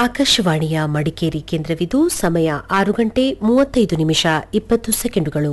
ಆಕಾಶವಾಣಿಯ ಮಡಿಕೇರಿ ಕೇಂದ್ರವಿದು ಸಮಯ ಆರು ಗಂಟೆ ಮೂವತ್ತೈದು ನಿಮಿಷ ಇಪ್ಪತ್ತು ಸೆಕೆಂಡುಗಳು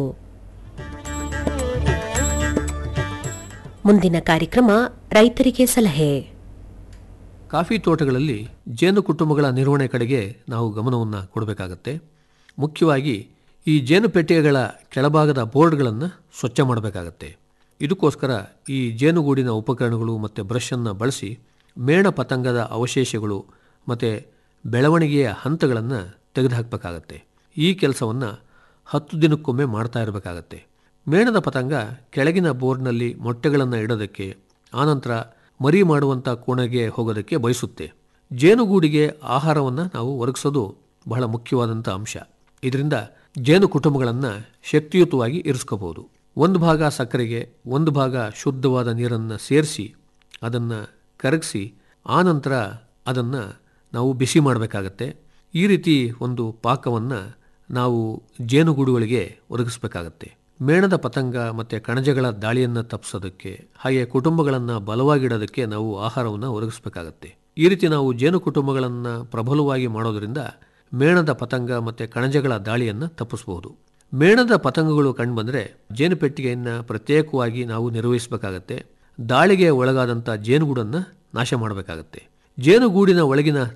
ಮುಂದಿನ ಕಾರ್ಯಕ್ರಮ ರೈತರಿಗೆ ಸಲಹೆ ಕಾಫಿ ತೋಟಗಳಲ್ಲಿ ಜೇನು ಕುಟುಂಬಗಳ ನಿರ್ವಹಣೆ ಕಡೆಗೆ ನಾವು ಗಮನವನ್ನು ಕೊಡಬೇಕಾಗತ್ತೆ ಮುಖ್ಯವಾಗಿ ಈ ಜೇನು ಪೆಟ್ಟಿಗೆಗಳ ಕೆಳಭಾಗದ ಬೋರ್ಡ್ಗಳನ್ನು ಸ್ವಚ್ಛ ಮಾಡಬೇಕಾಗತ್ತೆ ಇದಕ್ಕೋಸ್ಕರ ಈ ಜೇನುಗೂಡಿನ ಉಪಕರಣಗಳು ಮತ್ತು ಬ್ರಷನ್ನು ಬಳಸಿ ಮೇಣ ಪತಂಗದ ಅವಶೇಷಗಳು ಮತ್ತು ಬೆಳವಣಿಗೆಯ ಹಂತಗಳನ್ನು ತೆಗೆದುಹಾಕಬೇಕಾಗತ್ತೆ ಈ ಕೆಲಸವನ್ನು ಹತ್ತು ದಿನಕ್ಕೊಮ್ಮೆ ಮಾಡ್ತಾ ಇರಬೇಕಾಗತ್ತೆ ಮೇಣದ ಪತಂಗ ಕೆಳಗಿನ ಬೋರ್ಡ್ನಲ್ಲಿ ಮೊಟ್ಟೆಗಳನ್ನು ಇಡೋದಕ್ಕೆ ಆನಂತರ ಮರಿ ಮಾಡುವಂಥ ಕೋಣೆಗೆ ಹೋಗೋದಕ್ಕೆ ಬಯಸುತ್ತೆ ಜೇನುಗೂಡಿಗೆ ಆಹಾರವನ್ನು ನಾವು ಒದಗಿಸೋದು ಬಹಳ ಮುಖ್ಯವಾದಂಥ ಅಂಶ ಇದರಿಂದ ಜೇನು ಕುಟುಂಬಗಳನ್ನು ಶಕ್ತಿಯುತವಾಗಿ ಇರಿಸ್ಕೋಬಹುದು ಒಂದು ಭಾಗ ಸಕ್ಕರೆಗೆ ಒಂದು ಭಾಗ ಶುದ್ಧವಾದ ನೀರನ್ನು ಸೇರಿಸಿ ಅದನ್ನು ಕರಗಿಸಿ ಆನಂತರ ಅದನ್ನು ನಾವು ಬಿಸಿ ಮಾಡಬೇಕಾಗತ್ತೆ ಈ ರೀತಿ ಒಂದು ಪಾಕವನ್ನು ನಾವು ಜೇನುಗೂಡುಗಳಿಗೆ ಒದಗಿಸಬೇಕಾಗತ್ತೆ ಮೇಣದ ಪತಂಗ ಮತ್ತು ಕಣಜಗಳ ದಾಳಿಯನ್ನು ತಪ್ಪಿಸೋದಕ್ಕೆ ಹಾಗೆ ಕುಟುಂಬಗಳನ್ನು ಬಲವಾಗಿಡೋದಕ್ಕೆ ನಾವು ಆಹಾರವನ್ನು ಒದಗಿಸಬೇಕಾಗತ್ತೆ ಈ ರೀತಿ ನಾವು ಜೇನು ಕುಟುಂಬಗಳನ್ನು ಪ್ರಬಲವಾಗಿ ಮಾಡೋದರಿಂದ ಮೇಣದ ಪತಂಗ ಮತ್ತು ಕಣಜಗಳ ದಾಳಿಯನ್ನು ತಪ್ಪಿಸಬಹುದು ಮೇಣದ ಪತಂಗಗಳು ಕಂಡುಬಂದರೆ ಜೇನು ಪೆಟ್ಟಿಗೆಯನ್ನು ಪ್ರತ್ಯೇಕವಾಗಿ ನಾವು ನಿರ್ವಹಿಸಬೇಕಾಗತ್ತೆ ದಾಳಿಗೆ ಒಳಗಾದಂಥ ಜೇನುಗೂಡನ್ನು ನಾಶ ಮಾಡಬೇಕಾಗತ್ತೆ ಜೇನುಗೂಡಿನ ಒಳಗಿನ